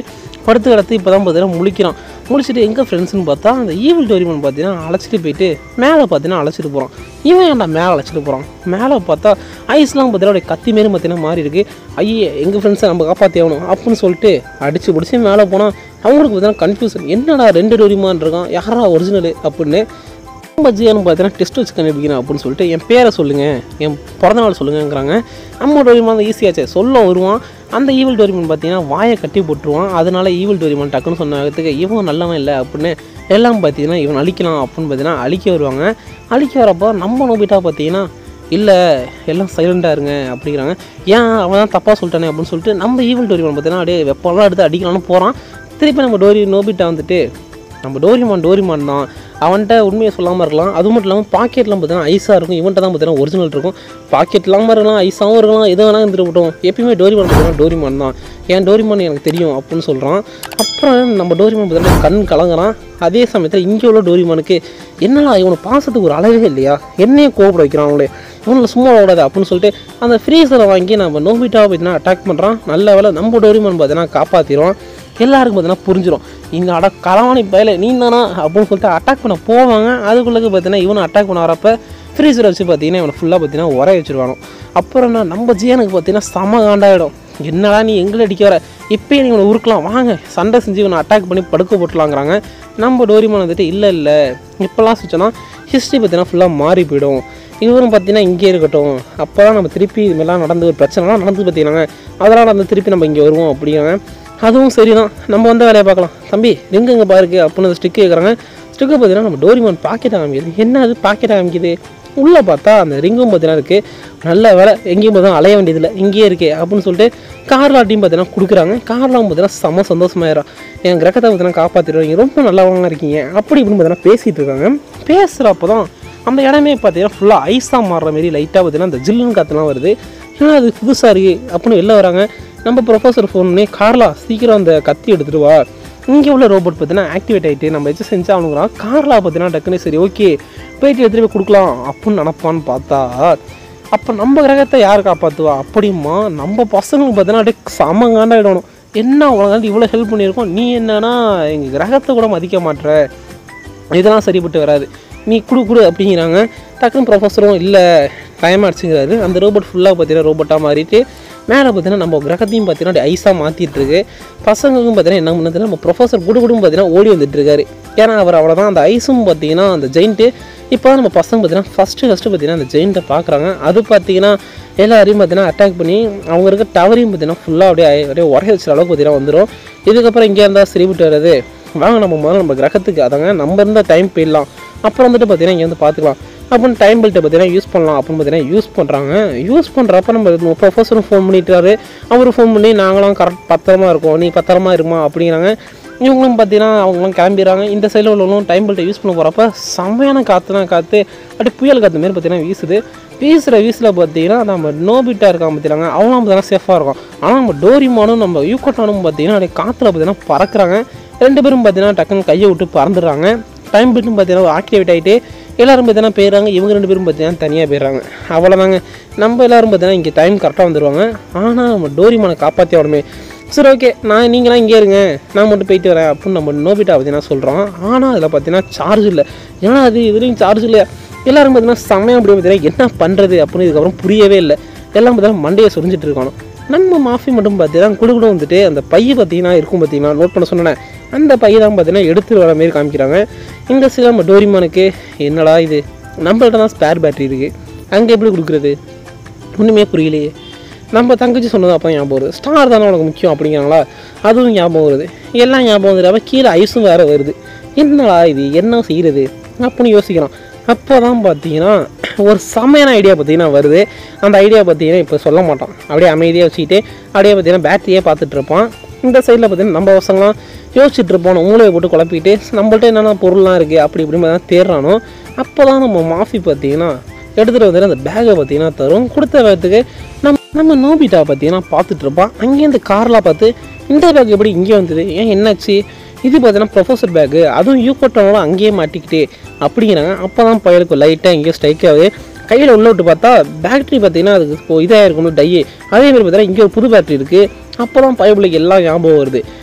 படுத்து கிடத்து இப்போ தான் பார்த்தீங்கன்னா முழிக்கிறான் முழிச்சிட்டு எங்கே ஃப்ரெண்ட்ஸ்னு பார்த்தா அந்த ஈவில் டோரிமன் பார்த்தீங்கன்னா அழைச்சிட்டு போயிட்டு மேலே பார்த்தீங்கன்னா அழைச்சிட்டு போகிறான் இவன் ஏன்டா மேலே அழைச்சிட்டு போகிறான் மேலே பார்த்தா ஐஸ்லாம் பார்த்தீங்கன்னா அப்படியே கத்தி மாரி பார்த்தீங்கன்னா மாறி இருக்கு ஐயே எங்கள் ஃப்ரெண்ட்ஸை நம்ம காப்பாற்றி ஆகணும் அப்படின்னு சொல்லிட்டு அடிச்சு பிடிச்சி மேலே போனால் அவங்களுக்கு பார்த்தீங்கன்னா கன்ஃபியூஷன் என்னடா ரெண்டு டோரிமான் இருக்கான் யாரா ஒரிஜினலு அப்படின்னு நம்ம ஜியான்னு பார்த்தீங்கன்னா டெஸ்ட் வச்சு கண்டுபிடிக்கணும் அப்படின்னு சொல்லிட்டு என் பேரை சொல்லுங்கள் என் பிறந்த நாள் சொல்லுங்கங்கிறாங்க நம்ம டோரிமான் தான் ஈஸியாச்சே சொல்ல வருவான் அந்த ஈவில் டோரிமான் பார்த்தீங்கன்னா வாயை கட்டி போட்டுருவான் அதனால ஈவில் டோரிமான் டக்குன்னு சொன்னதுக்கு இவன் நல்லவன் இல்லை அப்படின்னு எல்லாம் பார்த்தீங்கன்னா இவன் அழிக்கலாம் அப்படின்னு பார்த்தீங்கன்னா அழிக்க வருவாங்க அழிக்க வரப்போ நம்ம நோபிட்டா பார்த்தீங்கன்னா இல்லை எல்லாம் சைலண்டாக இருங்க அப்படிங்கிறாங்க ஏன் அவன் தான் தப்பாக சொல்லிட்டானே அப்படின்னு சொல்லிட்டு நம்ம ஈவில் டோரிமான் பார்த்தீங்கன்னா அப்படியே வெப்பம்லாம் எடுத்து அடிக்கலாம்னு போகிறான் திருப்பி நம்ம டோரி நோபிட்டா வந்துட்டு நம்ம டோரிமான் டோரிமான் தான் அவன்கிட்ட உண்மையை சொல்லாமல் இருக்கலாம் அது மட்டும் இல்லாமல் பாக்கெட்லாம் பார்த்தீங்கன்னா ஐஸாக இருக்கும் இவன்ட்ட தான் பார்த்தீங்கன்னா ஒரிஜினல் இருக்கும் பாக்கெட் இல்லாமல் இருக்கலாம் ஐஸாகவும் இருக்கலாம் எது வேணால் இருந்துருக்கட்டும் எப்பயுமே டோரிமான் பார்த்தீங்கன்னா டோரிமான் தான் ஏன் டோரிமான் எனக்கு தெரியும் அப்படின்னு சொல்கிறான் அப்புறம் நம்ம டோரிமான் பார்த்தீங்கன்னா கண் கலங்குறான் அதே சமயத்தில் இங்கே உள்ள டோரிமானுக்கு என்னடா இவனை பாசத்துக்கு ஒரு அளவே இல்லையா என்னையே கோபப்பட வைக்கிறான் அவங்களே இவனில் சும்மா விடாது அப்படின்னு சொல்லிட்டு அந்த ஃப்ரீசரை வாங்கி நம்ம நோபிட்டா பார்த்தீங்கன்னா அட்டாக் பண்ணுறான் நல்ல வேலை நம்ம டோரிமான் பார்த்தீங்கன்னா காப்பாற்றிடுவான் எல்லாருக்கும் பார்த்தீங்கன்னா புரிஞ்சிடும் இந்த அட களவாணி பயல நீ தானா அப்படின்னு சொல்லிட்டு அட்டாக் பண்ண போவாங்க அதுக்குள்ளே பார்த்தீங்கன்னா இவனை அட்டாக் பண்ண வரப்ப ஃப்ரீசரை வச்சு பார்த்தீங்கன்னா இவனை ஃபுல்லாக பார்த்தீங்கன்னா உரைய வச்சிருவானோ அப்புறம் என்ன நம்ம ஜியனுக்கு பார்த்தீங்கன்னா செம காண்டாயிடும் என்னடா நீ எங்களை அடிக்க வர இப்போயே நீ இவனை உருக்கலாம் வாங்க சண்டை செஞ்சு இவனை அட்டாக் பண்ணி படுக்க போட்டுலாங்கிறாங்க நம்ம டோரிமான் வந்துட்டு இல்லை இல்லை இப்போல்லாம் சுச்சோன்னா ஹிஸ்ட்ரி பார்த்தீங்கன்னா ஃபுல்லாக மாறி போயிடும் இவரும் பார்த்தீங்கன்னா இங்கே இருக்கட்டும் அப்போ தான் நம்ம திருப்பி இது மாதிரிலாம் நடந்து ஒரு பிரச்சனைலாம் நடந்து பார்த்தீங்கன்னா அதெல்லாம் நடந்து திருப்பி நம்ம இங்கே வருவோம் அப்படிங்கிறாங்க அதுவும் சரிதான் நம்ம வந்த வேலையை பார்க்கலாம் தம்பி ரிங் எங்கே பாருக்கு அப்படின்னு ஸ்டிக் கேட்குறாங்க ஸ்டிக்கை பார்த்தீங்கன்னா நம்ம டோரிமான் பாக்கெட் காமிக்குது என்ன அது பாக்கெட் காமிக்குது உள்ளே பார்த்தா அந்த ரிங்கும் பார்த்தீங்கன்னா இருக்குது நல்ல வேலை எங்கேயும் பார்த்தா அலைய வேண்டியதில்லை இங்கேயே இருக்கே அப்படின்னு சொல்லிட்டு கார்லாட்டையும் பார்த்தீங்கன்னா கொடுக்குறாங்க கார்லாம் பார்த்தீங்கன்னா செம்ம சந்தோஷமாயிரும் என் கிரகத்தை பார்த்தீங்கன்னா காப்பாற்றிடுவாங்க ரொம்ப நல்லவங்க இருக்கீங்க அப்படி இப்படின்னு பார்த்தீங்கன்னா பேசிகிட்டு இருக்காங்க பேசுகிறப்ப தான் அந்த இடமே பார்த்தீங்கன்னா ஃபுல்லாக ஐஸாக மாறுற மாரி லைட்டாக பார்த்தீங்கன்னா அந்த ஜில்லுன்னு காற்றுலாம் வருது ஏன்னா அது புதுசாக இருக்குது அப்படின்னு வெளில வராங்க நம்ம ப்ரொஃபஸர் ஃபோன் பண்ணி கார்லா சீக்கிரம் அந்த கத்தி எடுத்துகிட்டு வா இங்கே உள்ள ரோபோட் பார்த்தீங்கன்னா ஆக்டிவேட் ஆகிட்டு நம்ம வச்சு செஞ்சு அவனுங்கிறான் கார்லா பார்த்தீங்கன்னா டக்குன்னு சரி ஓகே போயிட்டு எடுத்துகிட்டு போய் கொடுக்கலாம் அப்படின்னு நினப்பான்னு பார்த்தா அப்போ நம்ம கிரகத்தை யார் காப்பாற்றுவா அப்படிமா நம்ம பசங்களுக்கு பார்த்தீங்கன்னா அப்படியே சமங்காண்டாயிடணும் என்ன உனக்கு இவ்வளோ ஹெல்ப் பண்ணியிருக்கோம் நீ என்னன்னா எங்கள் கிரகத்தை கூட மதிக்க மாட்ற இதெல்லாம் சரிப்பட்டு வராது நீ குடு குடு அப்படிங்கிறாங்க டக்குன்னு ப்ரொஃபஸரும் இல்லை டைம் ஆச்சுங்கிறாரு அந்த ரோபோட் ஃபுல்லாக பார்த்தீங்கன்னா ரோபோட்டாக மாறிட்டு மேலே பார்த்தீங்கன்னா நம்ம கிரகத்தையும் பார்த்தீங்கன்னா அப்படியே ஐஸாக மாற்றிட்டு இருக்கு பசங்களுக்கும் பார்த்தீங்கன்னா என்ன பண்ணது நம்ம ப்ரொஃபஸர் குடு குடும் பார்த்தீங்கன்னா ஓடி வந்துட்டு இருக்காரு ஏன்னா அவர் அவ்வளோதான் அந்த ஐஸும் பார்த்தீங்கன்னா அந்த ஜெயிண்ட்டு இப்போ தான் நம்ம பசங்க பார்த்தீங்கன்னா ஃபஸ்ட்டு ஃபஸ்ட்டு பார்த்தீங்கன்னா அந்த ஜெயிண்ட்டை பார்க்குறாங்க அது பார்த்தீங்கன்னா எல்லாரையும் பார்த்தீங்கன்னா அட்டாக் பண்ணி அவங்க இருக்க டவரையும் பார்த்தீங்கன்னா ஃபுல்லாக அப்படியே அப்படியே உரைய வச்சுற அளவுக்கு பார்த்தீங்கன்னா வந்துடும் இதுக்கப்புறம் இங்கே இருந்தால் சரிவிட்டு வர்றது வாங்க நம்ம முதல்ல நம்ம கிரகத்துக்கு அதாங்க நம்ம இருந்த டைம் போயிடலாம் அப்புறம் வந்துட்டு பார்த்தீங்கன்னா இங்கே வந்து பார்த்துக்கலாம் அப்படின்னு டைம் பெல்ட்டை பார்த்தீங்கன்னா யூஸ் பண்ணலாம் அப்படின்னு பார்த்தீங்கன்னா யூஸ் பண்ணுறாங்க யூஸ் பண்ணுறப்ப நம்ம ப்ரொஃபஸரும் ஃபோன் பண்ணிட்டாரு அவரும் ஃபோன் பண்ணி நாங்களாம் கரெக்ட் பத்திரமா இருக்கோம் நீ பத்திரமா இருமா அப்படிங்கிறாங்க இவங்களும் பார்த்தீங்கன்னா அவங்களாம் கிளம்பிடுறாங்க இந்த சைடில் உள்ளவங்களும் டைம் பெல்ட்டை யூஸ் பண்ண போகிறப்ப செம்மையான காற்றுனா காற்று அப்படியே புயல் காற்று மாரி பார்த்தீங்கன்னா வீசுது வீசுகிற வீசில் பார்த்தீங்கன்னா நம்ம நோபிட்டா இருக்கான் பார்த்தீங்கன்னா அவங்களும் பார்த்தீங்கன்னா சேஃபாக இருக்கும் ஆனால் நம்ம டோரிமானும் நம்ம யூக்கோட்டானும் பார்த்தீங்கன்னா அப்படியே காற்றுல பார்த்தீங்கன்னா பறக்குறாங்க ரெண்டு பேரும் பார்த்தீங்கன்னா டக்குன்னு கையை விட்டு பறந்துடுறாங்க டைம் பெல்ட்டும் பார்த்தீங்கன்னா ஆக்டிவேட் ஆகிட்டு எல்லாரும் பார்த்தீங்கன்னா போயிடுறாங்க இவங்க ரெண்டு பேரும் பார்த்தீங்கன்னா தனியாக போயிடுறாங்க அவ்வளோதாங்க நம்ம எல்லாரும் பார்த்தீங்கன்னா இங்கே டைம் கரெக்டாக வந்துடுவாங்க ஆனால் நம்ம டோரிமானை காப்பாற்றி உடனே சரி ஓகே நான் நீங்களாம் இங்கே இருங்க நான் மட்டும் போயிட்டு வரேன் அப்படின்னு நம்ம நோபிட்டா பார்த்தீங்கன்னா சொல்கிறோம் ஆனால் அதில் பார்த்தீங்கன்னா சார்ஜ் இல்லை ஏன்னா அது இதுலேயும் சார்ஜ் இல்லையா எல்லாரும் பார்த்தீங்கன்னா செம்மையாக அப்படி பார்த்தீங்கன்னா என்ன பண்ணுறது அப்படின்னு இதுக்கப்புறம் புரியவே இல்லை எல்லாம் பார்த்தீங்கன்னா மண்டையை சொரிஞ்சிட்டு இருக்கானோ நம்ம மாஃபி மட்டும் பார்த்தீங்கன்னா குடு குடு வந்துட்டு அந்த பைய பார்த்தீங்கன்னா இருக்கும் பார்த்தீங்கன்னா நோட் பண்ண சொன்னேன் அந்த பையை தான் பார்த்தீங்கன்னா எடுத்து வர மாதிரி காமிக்கிறாங்க இந்த சில நம்ம டோரிமானுக்கு என்னடா இது நம்மள்ட்ட தான் ஸ்பேர் பேட்டரி இருக்குது அங்கே எப்படி கொடுக்குறது ஒன்றுமே புரியலையே நம்ம தங்கச்சி சொன்னது அப்போ ஞாபகம் வருது ஸ்டார் தானே உனக்கு முக்கியம் அப்படிங்கிறாங்களா அதுவும் ஞாபகம் வருது எல்லாம் ஞாபகம் வந்துட்டு அப்போ கீழே ஐஸும் வேறு வருது என்னடா இது என்ன செய்கிறது அப்படின்னு யோசிக்கிறான் அப்போ தான் பார்த்தீங்கன்னா ஒரு செமையான ஐடியா பார்த்தீங்கன்னா வருது அந்த ஐடியா பார்த்தீங்கன்னா இப்போ சொல்ல மாட்டான் அப்படியே அமைதியாக வச்சுக்கிட்டு அப்படியே பார்த்தீங்கன்னா பேட்டரியே பார்த்துட்டு இருப்பான் இந்த சைடில் பார்த்தீங்கன்னா நம்ம பசங்களாம் யோசிச்சுட்டு இருப்போம் மூளையை போட்டு குழப்பிட்டு நம்மள்ட்ட என்னென்ன பொருள்லாம் இருக்குது அப்படி இப்படி தான் தேடுறானோ அப்போ தான் நம்ம மாஃபி பார்த்தீங்கன்னா எடுத்துகிட்டு வந்துட்டு அந்த பேக்கை பார்த்தீங்கன்னா தரும் கொடுத்த பேத்துக்கு நம்ம நம்ம நோபிட்டா பார்த்தீங்கன்னா பார்த்துட்டு இருப்பான் அங்கேருந்து கார்லாம் பார்த்து இந்த பேக் எப்படி இங்கே வந்தது ஏன் என்னாச்சு இது பார்த்தீங்கன்னா ப்ரொஃபஸர் பேக்கு அதுவும் யூகோட்டோட அங்கேயே மாட்டிக்கிட்டு அப்படிங்கிறாங்க அப்போ தான் பயலுக்கு லைட்டாக எங்கேயோ ஸ்ட்ரைக் ஆகுது கையில் உள்ள விட்டு பார்த்தா பேட்டரி பார்த்தீங்கன்னா அதுக்கு இப்போ இதாக இருக்கணும் டையே அதே மாதிரி பார்த்தீங்கன்னா இங்கே ஒரு புது பேட்டரி இருக்குது அப்போ தான் பயபிள்ளைக்கு எல்லாம் ஞாபகம் வருது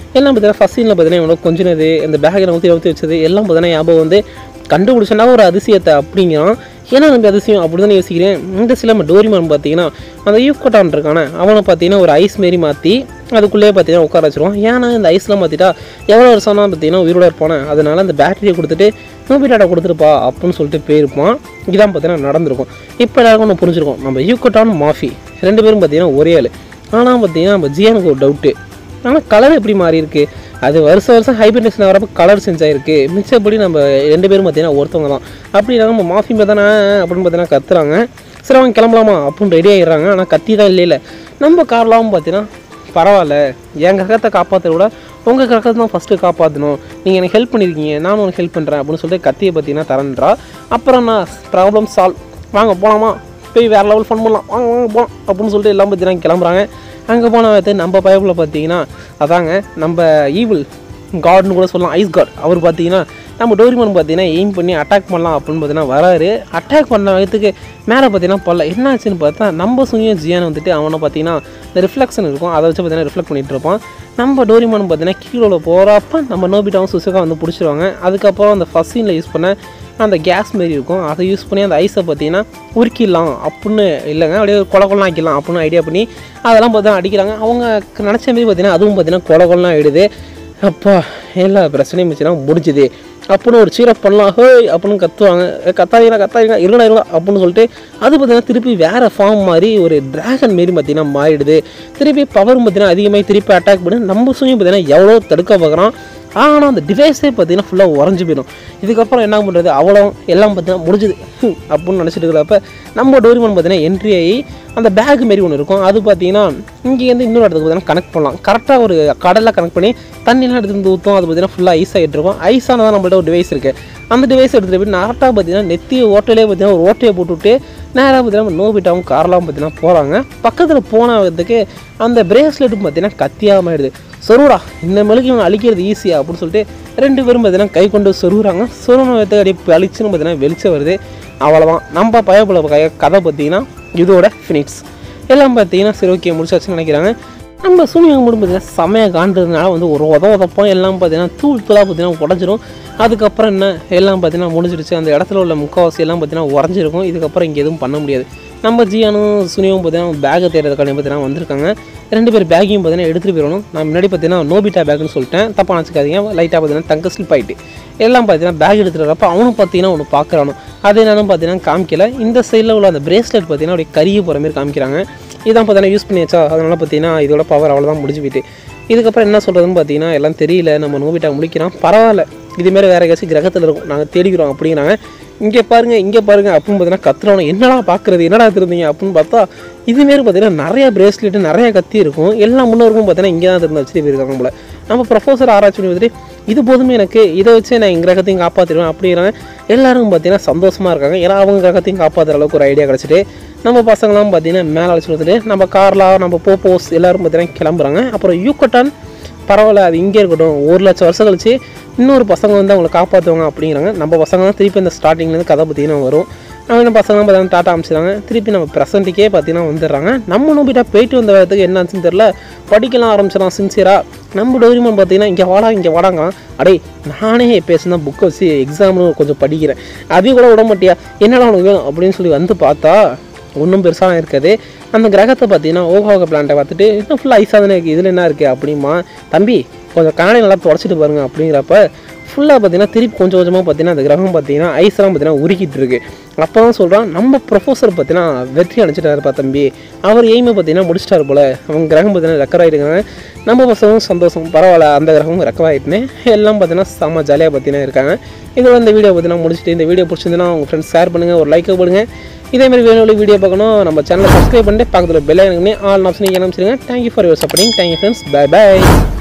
எல்லாம் பார்த்தீங்கன்னா ஃபஸ்ட் சீனில் பார்த்தீங்கன்னா இவனோட கொஞ்சினது இந்த பேக்கில் ஊற்றி ஊற்றி வச்சது எல்லாம் பார்த்தீங்கன்னா ஞாபகம் வந்து கண்டுபிடிச்சனா ஒரு அதிசயத்தை அப்படிங்கிறான் ஏன்னா நம்ம அதிசயம் அப்படி தானே யோசிக்கிறேன் இந்த சில நம்ம டோரிமான் பார்த்தீங்கன்னா அந்த யூக்கோட்டான் இருக்கானே அவனை பார்த்தீங்கன்னா ஒரு ஐஸ் மாரி மாற்றி அதுக்குள்ளேயே பார்த்தீங்கன்னா உட்கார வச்சிருவான் ஏன்னா இந்த ஐஸ்லாம் மாற்றிட்டா எவ்வளோ வருஷம்னா பார்த்தீங்கன்னா உயிரோட இருப்பானே அதனால அந்த பேட்டரியை கொடுத்துட்டு நோபிட்டாட்டை கொடுத்துருப்பா அப்படின்னு சொல்லிட்டு போயிருப்பான் இதான் பார்த்தீங்கன்னா நடந்திருக்கும் இப்போ எல்லாருக்கும் ஒன்று புரிஞ்சிருக்கும் நம்ம யூக்கோட்டான் மாஃபி ரெண்டு பேரும் பார்த்தீங்கன்னா ஒரே ஆள் ஆனால் பார்த்தீங்கன்னா நம்ம ஜியானுக்கு ஒரு டவுட்டு ஆனால் கலர் எப்படி மாறி இருக்கு அது வருஷம் வருஷம் ஹைபிரிடேஷன் வரப்போ கலர் சேஞ்ச் ஆயிருக்கு மிச்சப்படி நம்ம ரெண்டு பேரும் பார்த்தீங்கன்னா ஒருத்தவங்க தான் அப்படி நம்ம மாஃபி தானே அப்படின்னு பார்த்தீங்கன்னா கத்துறாங்க சரி அவங்க கிளம்பலாமா அப்படின்னு ரெடி ஆகிடுறாங்க ஆனால் கத்தி தான் இல்லை இல்லை நம்ம கார்லாம் பார்த்தீங்கன்னா பரவாயில்ல என் கிரகத்தை காப்பாற்ற விட உங்கள் கிரகத்தை தான் ஃபஸ்ட்டு காப்பாற்றணும் நீங்கள் எனக்கு ஹெல்ப் பண்ணியிருக்கீங்க நானும் உனக்கு ஹெல்ப் பண்ணுறேன் அப்படின்னு சொல்லிட்டு கத்தியை பார்த்தீங்கன்னா தரன்றா அப்புறம் நான் ப்ராப்ளம் சால்வ் வாங்க போகலாமா போய் வேறு லெவல் ஃபன் பண்ணலாம் வாங்க வாங்க போகலாம் அப்படின்னு சொல்லிட்டு எல்லாம் பார்த்தீங்கன்னா கிளம்புறாங்க அங்கே போன வந்து நம்ம பயப்பில் பார்த்தீங்கன்னா அதாங்க நம்ம ஈவில் காட்னு கூட சொல்லலாம் ஐஸ் காட் அவர் பார்த்தீங்கன்னா நம்ம டோரிமான் பார்த்தீங்கன்னா எய்ம் பண்ணி அட்டாக் பண்ணலாம் அப்படின்னு பார்த்தீங்கன்னா வராரு அட்டாக் பண்ண வயதுக்கு மேலே பார்த்தீங்கன்னா பல்ல என்ன ஆச்சுன்னு பார்த்தா நம்ம சுனியும் ஜியான் வந்துட்டு அவனை பார்த்தீங்கன்னா இந்த ரிஃப்ளெக்ஷன் இருக்கும் அதை வச்சு பார்த்தீங்கன்னா ரிஃப்ளெக்ட் பண்ணிட்டு இருப்பான் நம்ம டோரிமான் பார்த்தீங்கன்னா கீழே போகிறப்ப நம்ம நோபிட்டாவும் சுசுக்கா வந்து பிடிச்சிருவாங்க அதுக்கப்புறம் அந்த ஃபஸ்ட் சீனில் யூஸ் பண்ண அந்த கேஸ் மாரி இருக்கும் அதை யூஸ் பண்ணி அந்த ஐஸை பார்த்தீங்கன்னா உருக்கிடலாம் அப்படின்னு இல்லைங்க அப்படியே கொல கொலாம் ஆக்கிடலாம் அப்படின்னு ஐடியா பண்ணி அதெல்லாம் பார்த்தா அடிக்கிறாங்க அவங்க நினச்ச மாரி பார்த்தீங்கன்னா அதுவும் பார்த்தீங்கன்னா கொல கொலாம் ஆகிடுது அப்பா எல்லா பிரச்சனையும் வச்சுனா முடிஞ்சுது அப்படின்னு ஒரு சீரப் பண்ணலாம் ஹோய் அப்படின்னு கத்துவாங்க "ஏ, கத்தாதீங்களா கத்தாதீங்களா இருங்களா இருங்களா அப்படின்னு சொல்லிட்டு அது பார்த்தீங்கன்னா திருப்பி வேறு ஃபார்ம் மாதிரி ஒரு டிராகன் மாரி பார்த்தீங்கன்னா மாறிடுது திருப்பி பவர் பார்த்தீங்கன்னா அதிகமாக திருப்பி அட்டாக் பண்ணி நம்ம சுயம் பார்த்தீங்கன்னா எவ்வளோ தடுக்க பார்க்குறோம் ஆனால் அந்த டிவைஸே பார்த்தீங்கன்னா ஃபுல்லாக உறைஞ்சு போயிடும் இதுக்கப்புறம் என்ன பண்ணுறது அவ்வளோ எல்லாம் பார்த்தீங்கன்னா முடிஞ்சுது ஹம், அப்படின்னு நினச்சிட்டு இருக்கிறப்ப நம்ம டோரிமான் பார்த்தீங்கன்னா என்ட்ரி ஆகி அந்த பேக் மாரி ஒன்று இருக்கும் அது பார்த்தீங்கன்னா இங்கேருந்து இன்னொரு இடத்துக்கு பார்த்தீங்கன்னா கனெக்ட் பண்ணலாம் கரெக்டாக ஒரு கடலில் கனெக்ட் பண்ணி தண்ணிலாம் எடுத்து வந்து ஊற்றும் அது பார்த்தீங்கன்னா ஃபுல்லாக ஐஸ் ஆகிட்டு இருக்கும் ஐஸானதான் நம்மள்ட்ட ஒரு டிவைஸ் இருக்குது அந்த டிவைஸ் எடுத்துகிட்டு போய் நார்ட்டாக பார்த்தீங்கன்னா நெத்தி ஓட்டையிலே பார்த்தீங்கன்னா ஒரு ஓட்டையை போட்டுவிட்டு நேராக பார்த்தீங்கன்னா நோபிட்டாவும் கார்லாம் பார்த்தீங்கன்னா போகிறாங்க பக்கத்தில் போனதுக்கு அந்த பிரேஸ்லெட்டும் பார்த்தீங்கன்னா கத்தியாக மாறிடுது சொருடா இந்த மெழுகு இவன் அழிக்கிறது ஈஸியா அப்படின்னு சொல்லிட்டு ரெண்டு பேரும் பார்த்தீங்கன்னா கை கொண்டு சொருகுறாங்க சொருகின அப்படியே அழிச்சுன்னு பார்த்தீங்கன்னா வெளிச்சம் வருது அவ்வளோதான் நம்ம பயப்புல கதை பார்த்தீங்கன்னா இதோட ஃபினிக்ஸ் எல்லாம் பார்த்தீங்கன்னா சரி ஓகே முடிச்சாச்சுன்னு நினைக்கிறாங்க நம்ம சூனியம் மட்டும் பார்த்தீங்கன்னா செமையாக காண்டதுனால வந்து ஒரு உத உதப்போம் எல்லாம் பார்த்தீங்கன்னா தூள் தூளாக பார்த்தீங்கன்னா உடஞ்சிரும் அதுக்கப்புறம் என்ன எல்லாம் பார்த்தீங்கன்னா முடிஞ்சிருச்சு அந்த இடத்துல உள்ள முக்கால்வாசி எல்லாம் பார்த்தீங்கன்னா உடஞ்சிருக்கும் இதுக்கப்புறம் இங்கே எதுவும் பண்ண முடியாது நம்ம ஜியானும் சுனியும் பார்த்தீங்கன்னா பேக்கை தேடுறதுக்காண்டி பார்த்தீங்கன்னா வந்திருக்காங்க ரெண்டு பேர் பேக்கையும் பார்த்தீங்கன்னா எடுத்துகிட்டு போயிடணும் நான் முன்னாடி பார்த்தீங்கன்னா நோபிட்டா பேக்னு சொல்லிட்டேன் தப்பாக நினச்சிக்காதீங்க லைட்டாக பார்த்தீங்கன்னா தங்க ஸ்லிப் ஆகிட்டு எல்லாம் பார்த்தீங்கன்னா பேக் எடுத்துகிட்டு வரப்ப அவனும் பார்த்தீங்கன்னா ஒன்று பார்க்குறானோ அது என்னன்னு பார்த்தீங்கன்னா காமிக்கல இந்த சைடில் உள்ள அந்த பிரேஸ்லெட் பார்த்தீங்கன்னா அப்படியே கருகி போகிற மாதிரி காமிக்கிறாங்க இதான் பார்த்தீங்கன்னா யூஸ் பண்ணியாச்சா அதனால பார்த்தீங்கன்னா இதோட பவர் அவ்வளோதான் முடிஞ்சு போயிட்டு இதுக்கப்புறம் என்ன சொல்கிறதுன்னு பார்த்தீங்கன்னா எல்லாம் தெரியல நம்ம நோபிட்டா முடிக்கிறான் பரவாயில்ல இதுமாரி வேறு ஏதாச்சும் கிரகத்தில் இருக்கும் நாங்கள் தேடிக்கிறோம் அப்படிங்கிறாங்க இங்கே பாருங்க இங்கே பாருங்க அப்படின்னு பார்த்தீங்கன்னா கத்துறவன என்னடா பார்க்குறது என்னடா திருந்தீங்க அப்படின்னு பார்த்தா இதுமாரி பார்த்தீங்கன்னா நிறைய பிரேஸ்லெட் நிறைய கத்தி இருக்கும் எல்லா முன்னோருக்கும் பார்த்தீங்கன்னா இங்கே தான் திறந்து வச்சுட்டு போயிருக்காங்க போல நம்ம ப்ரொஃபஸர் ஆராய்ச்சி பண்ணி வந்துட்டு இது போதுமே எனக்கு இதை வச்சு நான் எங்கள் கிரகத்தையும் காப்பாற்றிடுவேன் அப்படிங்கிறாங்க எல்லாரும் பார்த்தீங்கன்னா சந்தோஷமாக இருக்காங்க ஏன்னா அவங்க கிரகத்தையும் காப்பாற்றுற அளவுக்கு ஒரு ஐடியா கிடச்சிட்டு நம்ம பசங்களாம் பார்த்தீங்கன்னா மேலே அழைச்சிட்டு வந்துட்டு நம்ம கார்லாம் நம்ம போப்போஸ் எல்லாரும் பார்த்தீங்கன்னா கிளம்புறாங்க அப்புறம் யூக்கட்டான் பரவாயில்ல அது இங்கே இருக்கட்டும் ஒரு லட்சம் வருஷம் கழிச்சு இன்னொரு பசங்க வந்து அவங்களை காப்பாற்றுவாங்க அப்படிங்கிறாங்க நம்ம பசங்க தான் திருப்பி இந்த ஸ்டார்டிங்லேருந்து கதை பார்த்தீங்கன்னா வரும் அவங்க பசங்க பார்த்தீங்கன்னா டாட்டா அமைச்சிடுறாங்க திருப்பி நம்ம ப்ரெசண்ட்டுக்கே பார்த்தீங்கன்னா வந்துடுறாங்க நம்ம நோபிட்டா போயிட்டு வந்த இடத்துக்கு என்னாச்சுன்னு தெரில படிக்கலாம் ஆரம்பிச்சிடலாம் சின்சியராக நம்ம டோரிமான் பார்த்தீங்கன்னா இங்கே வாடா இங்கே வாடாங்க அடே நானே பேசுனா புக்கை வச்சு எக்ஸாம்னு கொஞ்சம் படிக்கிறேன் அதையும் கூட விட மாட்டியா என்னடா உனக்கு வேணும் அப்படின்னு சொல்லி வந்து பார்த்தா ஒன்றும் பெருசாக இருக்காது அந்த கிரகத்தை பார்த்தீங்கன்னா ஓகோக பிளான்ட்டை பார்த்துட்டு இன்னும் ஃபுல்லாக ஐஸாக தானே இருக்குது இதில் என்ன இருக்குது அப்படிமா தம்பி கொஞ்சம் கண்ணாடி நல்லா தொடச்சிட்டு பாருங்க அப்படிங்கிறப்ப ஃபுல்லாக பார்த்தீங்கன்னா திருப்பி கொஞ்சம் கொஞ்சமாக பார்த்தீங்கன்னா அந்த கிரகம் பார்த்தீங்கன்னா ஐஸ்லாம் பார்த்தீங்கன்னா உருக்கிட்டு இருக்கு அப்போ தான் சொல்கிறான் நம்ம ப்ரொஃபஸர் பார்த்தீங்கன்னா வெற்றி அடைச்சிட்டாருப்பா தம்பி அவர் எய்மை பார்த்தீங்கன்னா முடிச்சிட்டாரு போல அவங்க கிரகம் பார்த்தீங்கன்னா ரெக்கர் ஆகிருக்காங்க நம்ம பசங்களும் சந்தோஷம் பரவாயில்ல அந்த கிரகமும் ரெக்கர் ஆகிட்டுனே எல்லாம் பார்த்தீங்கன்னா செம்ம ஜாலியாக பார்த்தீங்கன்னா இருக்காங்க இதோட இந்த வீடியோ பார்த்தீங்கன்னா முடிச்சுட்டு இந்த வீடியோ பிடிச்சிருந்துன்னா உங்கள் ஃப்ரெண்ட்ஸ் ஷேர் பண்ணுங்கள் ஒரு லைக்கை போடுங்க இதே மாதிரி வேணும் வீடியோ பார்க்கணும் நம்ம சேனலை சப்ஸ்கிரைப் பண்ணிட்டு பக்கத்தில் பெல் ஐக்கனே ஆல் ஆப்ஷன் நீங்கள் அமைச்சிருங்க thank you for your supporting thank you friends bye by